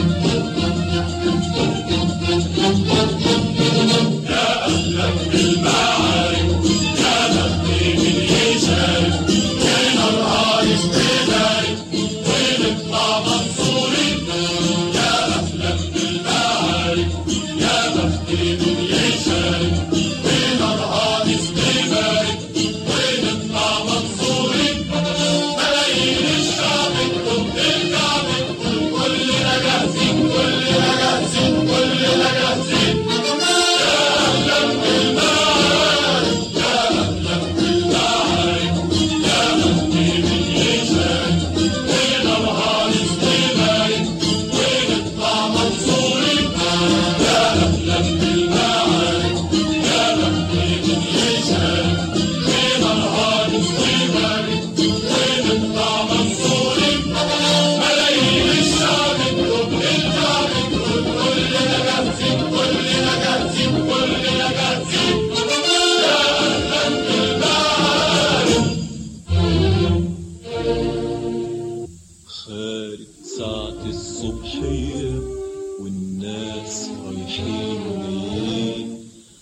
خارج ساعة الصبحية والناس رايحين جايين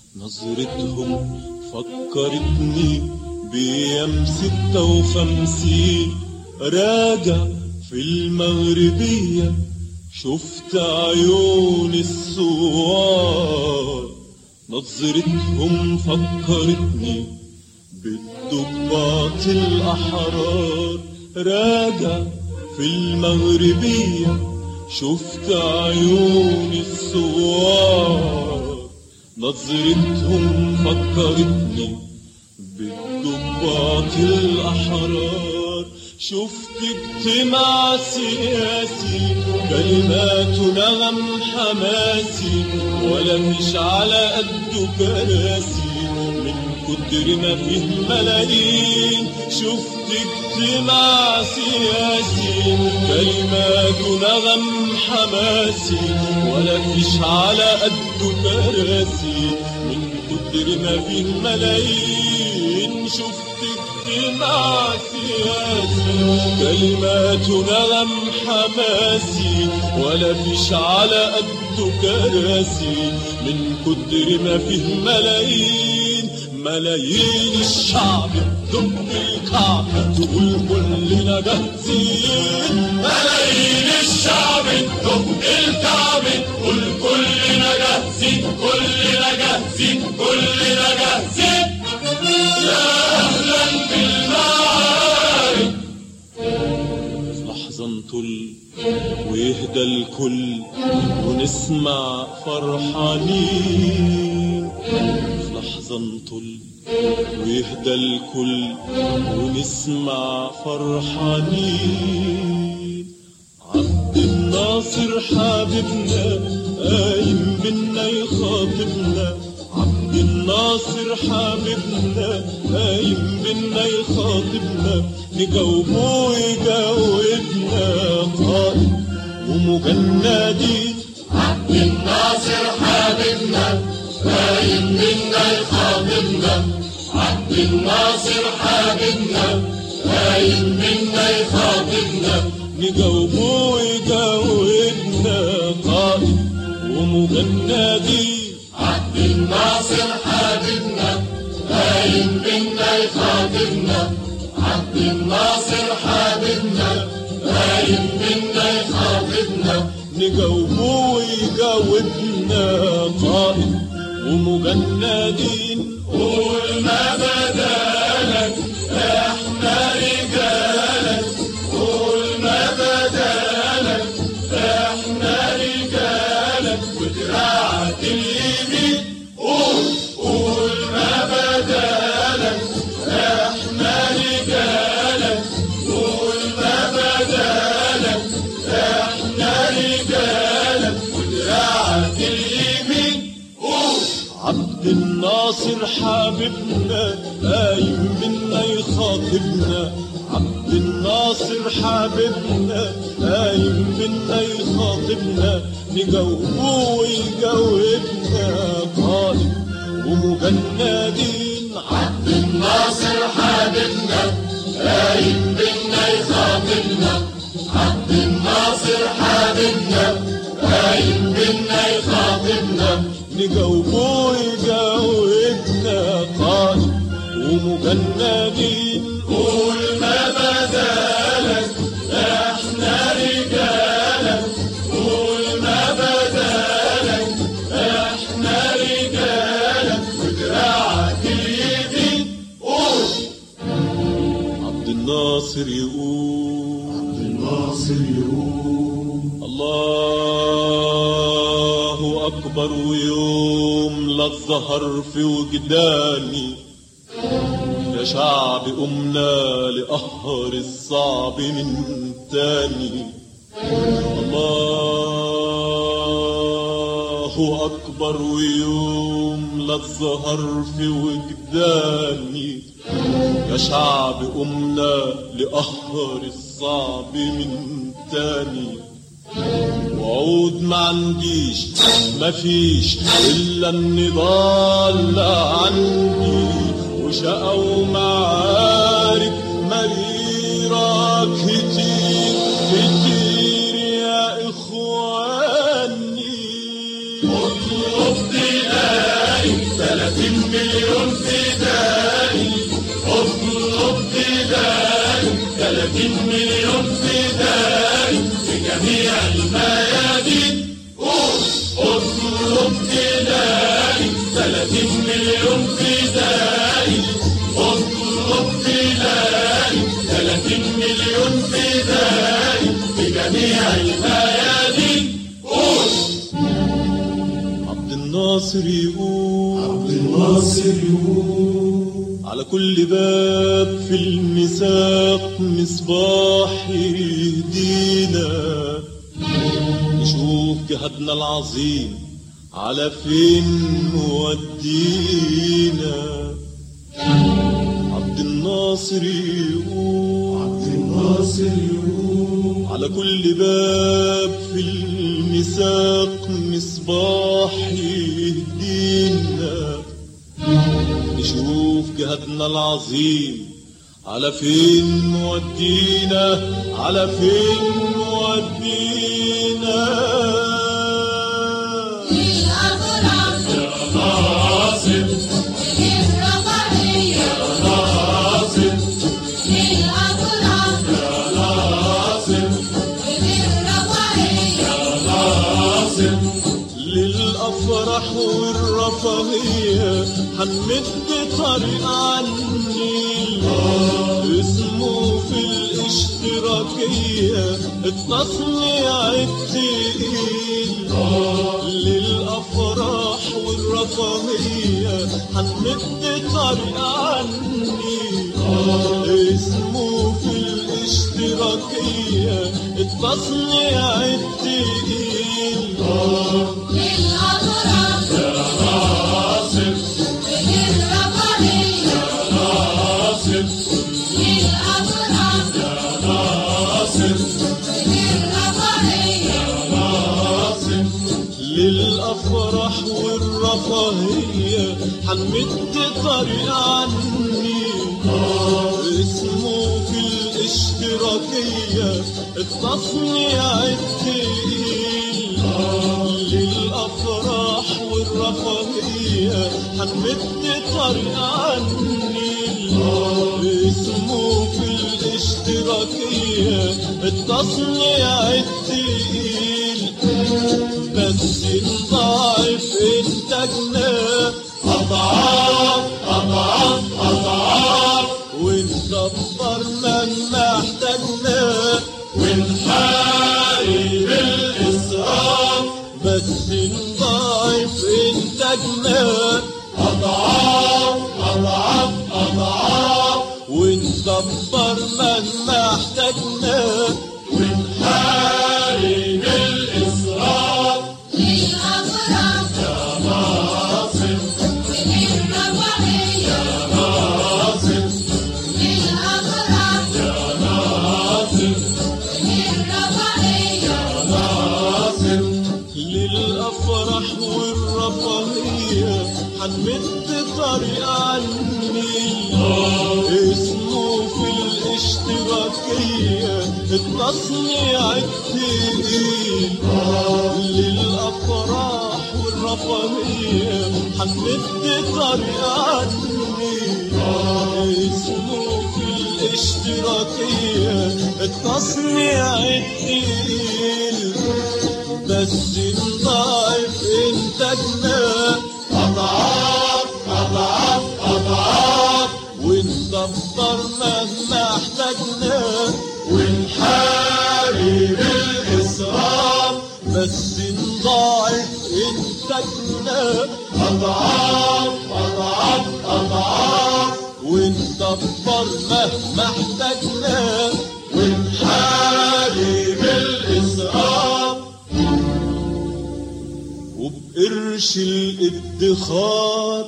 نظرتهم فكرتني بأيام ستة وخمسين راجع في المغربية شفت عيون الثوار نظرتهم فكرتني بالضباط الأحرار راجع في المغربية شفت عيون الثوار نظرتهم فكرتني بالضباط الأحرار شفت اجتماع سياسي كلمات نغم حماسي ولا مش على قده كراسي من كتر ما فيه ملايين شفت اجتماع سياسي كلمات نغم حماسي ولا فيش على قده كراسي من كتر ما فيه ملايين شفت اجتماع سياسي كلمات نغم حماسي ولا فيش على قده كراسي من كتر ما فيه ملايين ملايين الشعب تدق الكعبة تقول كلنا جاهزين ملايين الشعب تدق الكعبة تقول كلنا جاهزين كلنا جاهزين كلنا جاهزين يا أهلا بالمعارك في لحظة نطل ويهدى الكل ونسمع فرحانين في لحظة نطل ويهدى الكل ونسمع فرحانين عبد الناصر حبيبنا قايم بينا يخاطبنا عبد الناصر حبيبنا قايم بينا يخاطبنا نجاوبه ويجاوبنا قائد ومجندين عبد الناصر حبيبنا قايم منا يخاطبنا عبد الناصر حبيبنا قايم منا يخاطبنا نجاوبه ويجاوبنا قائد ومجندين عبد الناصر حبيبنا قايم منا يخاطبنا عبد الناصر حبيبنا قايم منا يخاطبنا نجاوبه ويجاوبنا قائد ومجندين قول ما بدالك احنا رجالك قول ما بدالك احنا رجالك ودراعك اليمين قول قول ما بدالك احنا رجالك قول ما بدالك احنا رجالك ودراعك اليمين قول عبد الناصر حبيبنا قايم منا يخاطبنا عبد الناصر حبيبنا قايم منا يخاطبنا نجاوبه ويجاوبنا قائد ومجندين عبد الناصر حبيبنا قايم بينا يخاطبنا عبد الناصر حبيبنا قايم بينا يخاطبنا نجاوبه يجاوبنا قائد ومجندين قول ما بدالك احنا رجالك قول ما بدالك احنا رجالك ودراعك اليمين قول عبد الناصر يقول عبد الناصر يقول الله أكبر ويوم لا الظهر في وجداني يا شعب قمنا لقهر الصعب من تاني الله أكبر ويوم لا الظهر في وجداني يا شعب قمنا لقهر الصعب من تاني وعود ما عنديش مفيش الا النضال عندي وشقى ومعارك مريرة كتير كتير يا اخواني اطلب تلاقي 30 مليون فدائي اطلب تلاقي 30 مليون فدائي في جميع الميادين قول اطلب تلاقي 30 مليون فدائي اطلب تلاقي 30 مليون فدائي في جميع الميادين قول عبد الناصر يقول عبد الناصر يقول على كل باب في المساق مصباح يهدينا نشوف جهادنا العظيم على فين مودينا عبد الناصر يقول عبد الناصر يقول على كل باب في المساق مصباح يهدينا نشوف جهادنا العظيم على فين مودينا على فين مودينا الأغرام ناصر الرفاهية ناصر الأغرام ناصر الرفاهية ناصر للأفراح والرفاهية هنمد طريق عني اسمه في الاشتراكية التصنيع التقيل للأفراح والرفاهية هنمد طريق عني اسمه في الاشتراكية التصنيع التقيل الأغرام ناصر الرفاهية ناصر الأغرام ناصر الرفاهية ناصر للأفراح والرفاهية هنمد طريق عني اسمه في الاشتراكية التصنيع التقيل للأفراح والرفاهية هنمد طريق عني اسمه في الاشتراكية التصنيع التقيل بس نضاعف انتاجنا أضعاف أضعاف أضعاف ونكبر من محتاجنا ونحارب الإسراف بس نضاعف انتاجنا أضعاف أضعاف أضعاف ونكبر من محتاجنا ونحارب الإسراف الأغرام ناصر الرفاهية ناصر الأغرام ناصر الرفاهية ناصر للأفراح والرفاهية هنمد طريق عني اسمه في الاشتراكية التصنيع التقيل للأفراح الرفاهية هنمد طريقتني اسمه في الاشتراكية التصنيع التقيل بس نضاعف انتاجنا أضعاف أضعاف أضعاف وندبر مهما احتاجنا ونحارب الإسراف بس نضاعف انتاجنا أضعاف أضعاف أضعاف وندبر مهما احتاجنا ونحارب الإسراف وبقرش الادخار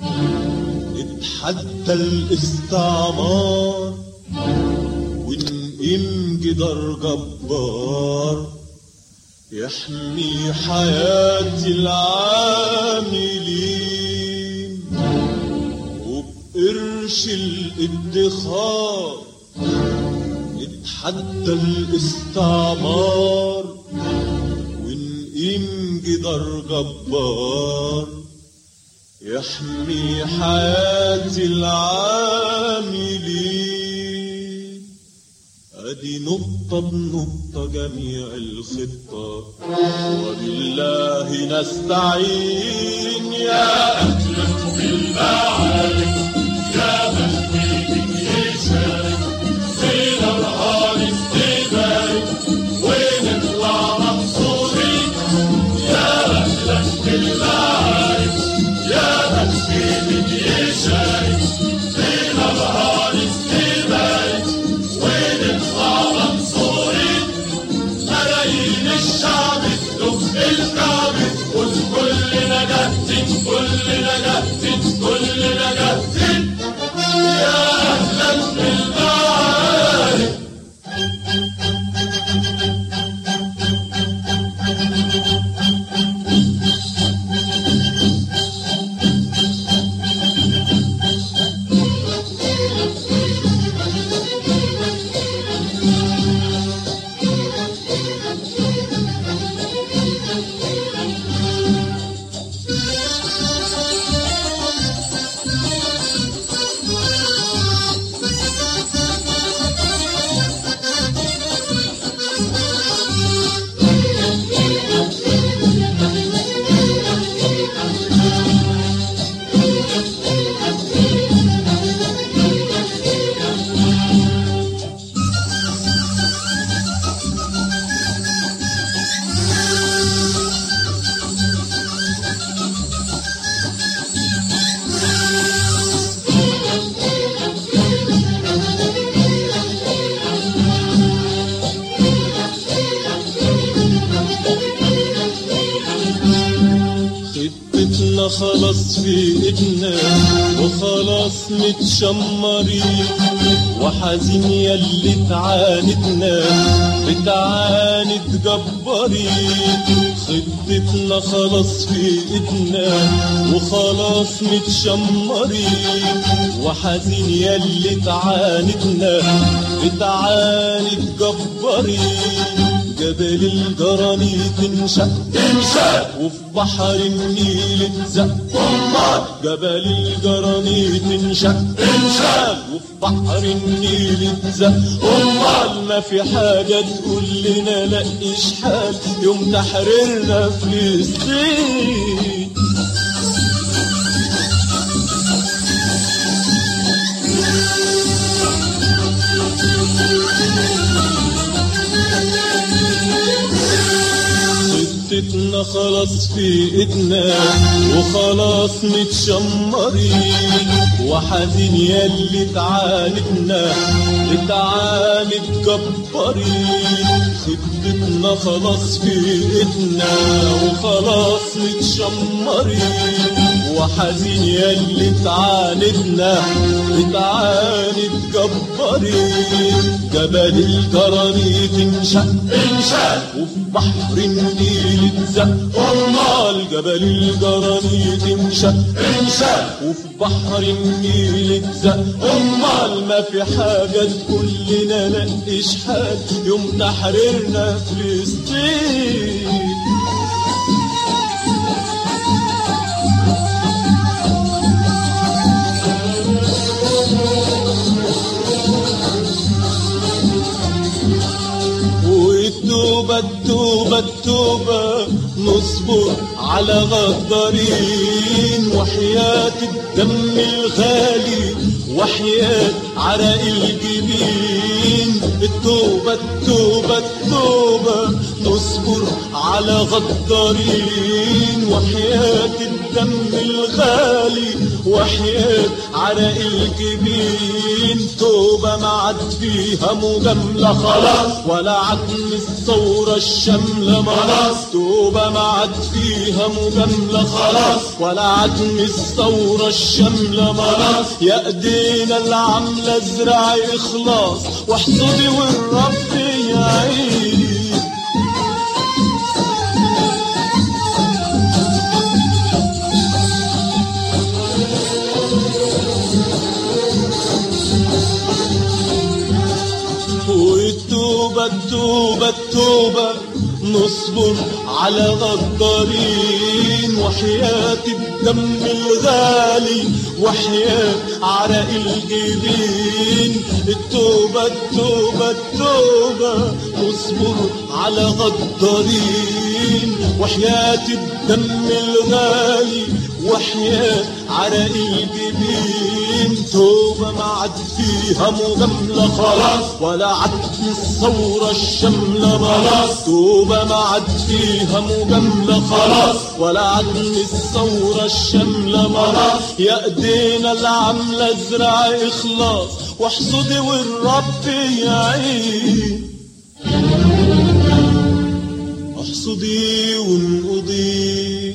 نتحدى الاستعمار ونقيم جدار جبار يحمي حياة العاملين وبقرش الادخار نتحدى الاستعمار ونقيم جدار جبار يحمي حياة العاملين ادي نقطة بنقطة جميع الخطة وبالله نستعين يا خطتنا خلاص في ايدنا وخلاص متشمرين وحزين ياللي تعاندنا بتعاند جبارين خطتنا خلاص في ايدنا وخلاص متشمرين وحزين ياللي تعاندنا بتعاند جبارين جبل الجرانيت انشق انشق وفي بحر النيل اتزق جبل الجرانيت انشق انشق وفي بحر النيل اتزق امال ما في حاجة تقول لنا لا اشحال يوم تحريرنا فلسطين خطتنا خلاص في ايدنا وخلاص متشمرين وحزين ياللي تعاندنا بتعاند جبارين خطتنا خلاص في ايدنا وخلاص متشمرين وحزين ياللي تعاندنا بتعاند جبارين جبل الجرانيت انشق انشق وفي بحر النيل اتزق امال جبل الجرانيت انشق انشق وفي بحر النيل اتزق امال ما في حاجه تقول لنا لا اشحال يوم تحريرنا فلسطين توبة نصبر على غدارين وحياة الدم الغالي وحياة عرق الجبين التوبة التوبة التوبة نصبر على غدارين وحياة الدم الغالي وحياة عرق الجبين توبة ما عاد فيها مجاملة خلاص ولا عدم الثورة الشاملة خلاص توبة ما عاد فيها مجاملة خلاص ولا عدم الثورة الشاملة خلاص يا ايدينا العاملة ازرع اخلاص واحصدي والرب يعين والتوبة التوبة التوبة نصبر على غدارين وحياة الدم الغالي وحياة عرق الجبين التوبة التوبة التوبة نصبر على غدارين وحياة الدم الغالي وحياة عرق الجبين توبة ما عاد فيها مجاملة خلاص ولا عاد الثورة الشاملة خلاص توبة ما عاد فيها مجاملة خلاص ولا عاد الثورة الشاملة خلاص يا ايدينا العاملة ازرع اخلاص واحصدي والرب يعين احصدي وانقضي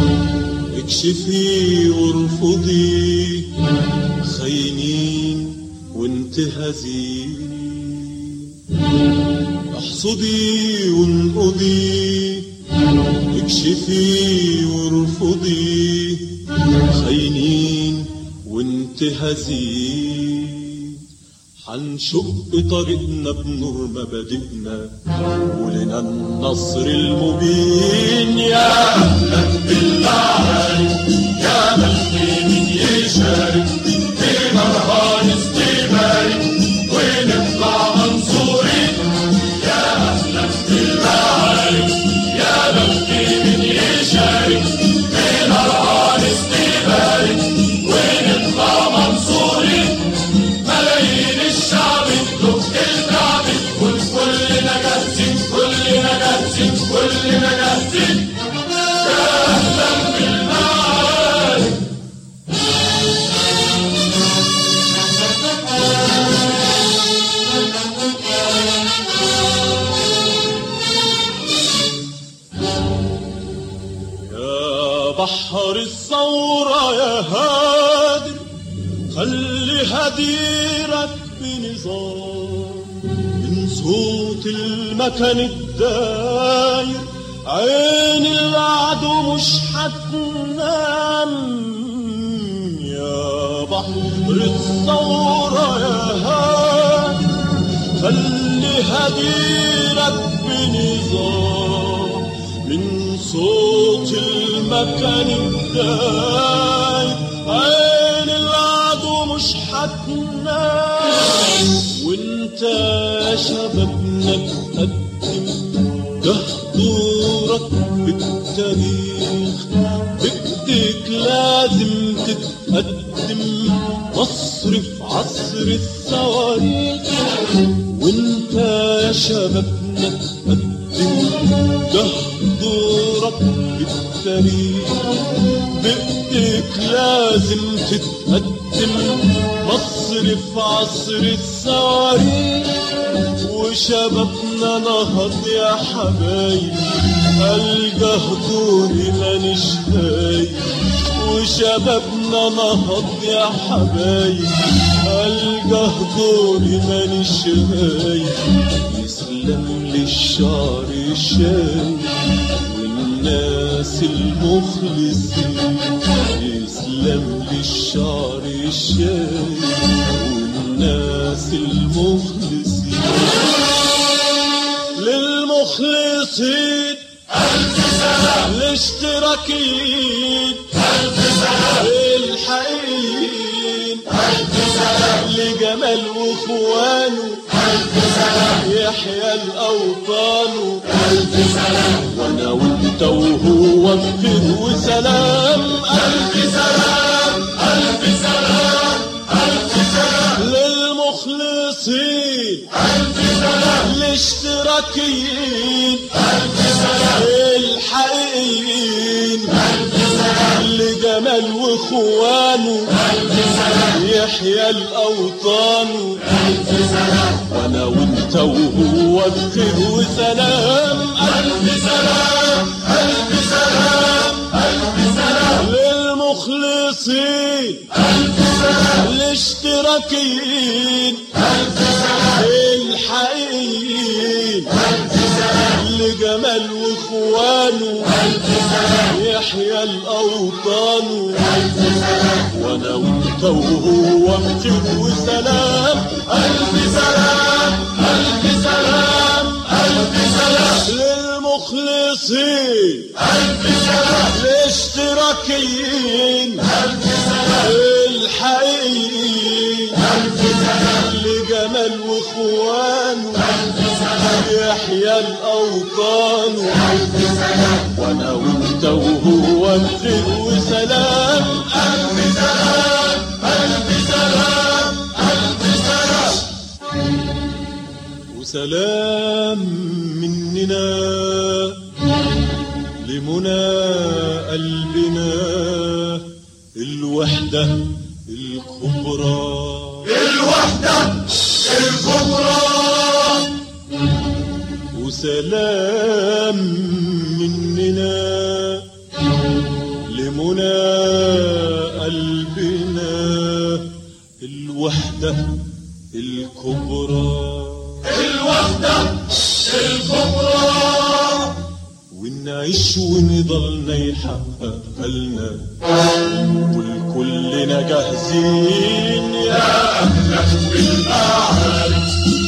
اكشفي وارفضي خاينين وانتهزي احصدي وانقضي اكشفي وارفضي خاينين وانتهزي حنشق طريقنا بنور مبادئنا ولنا النصر المبين يا أهلا بالله يا من في من يشارك في مرهان استبارك ونطلع منصورين يا أهلا بالله يا من في من يشارك في مرهان استبارك ونطلع منصورين ملايين الشعب تدق الكعب تقول كلنا جاهزين كلنا جاهزين كلنا جاهزين يا أهلا بالمعارك يا بحر الثورة يا هادر خلي هديرك بنظام من صوت المكان الداير عين العدو مش هتنام يا بحر الثورة يا هادر خلي هديرك بنظام من صوت المكان الداير عين العدو مش هتنام وانت يا شبابنا تقدم دهدورك بالتاريخ بإيديك لازم تتقدم مصر في عصر الصواريخ وانت يا شبابنا تقدم دهدورك بالتاريخ بإيديك لازم تتقدم مصر في عصر الصواريخ وشبابنا نهض يا حبايب الجهدوني مانيش هايب وشبابنا نهض يا حبايب الجهدوني مانيش هايب يسلم للشعر الشايب والناس المخلصين يسلم للشعر الشايب والناس المخلصين للمخلصين الاشتراكيين الحقيقيين لجمال واخوانه يحيى الاوطان وانا وانت وهو بخير وسلام ألف سلام ألف سلام ألف سلام للمخلصين ألف سلام الاشتراكيين ألف سلام الحقيقيين لجمال واخوانه يحيى الاوطان وانا وانت وهو بخير وسلام ألف سلام ألف سلام ألف سلام للمخلصين ألف سلام الاشتراكيين ألف سلام الحقيقيين ألف سلام لجمال واخوانه ألف سلام يحيى الاوطان ألف سلام وانا وانت وهو بخير وسلام ألف سلام ألف سلام ألف سلام للمخلصين ألف سلام الاشتراكيين ألف سلام الحقيقيين ألف سلام لجمال واخوانه ألف سلام يحيى الاوطان ألف سلام وانا وانت وهو بخير وسلام ألف سلام ألف سلام ألف سلام وسلام مننا لمنى قلبنا الوحدة الكبرى الوحدة الكبرى وسلام مننا لمنى قلبنا الوحدة الكبرى الوحدة الكبرى ونعيش ونضلنا يحقق لنا والكلنا جاهزين يا أهلا بالأعالي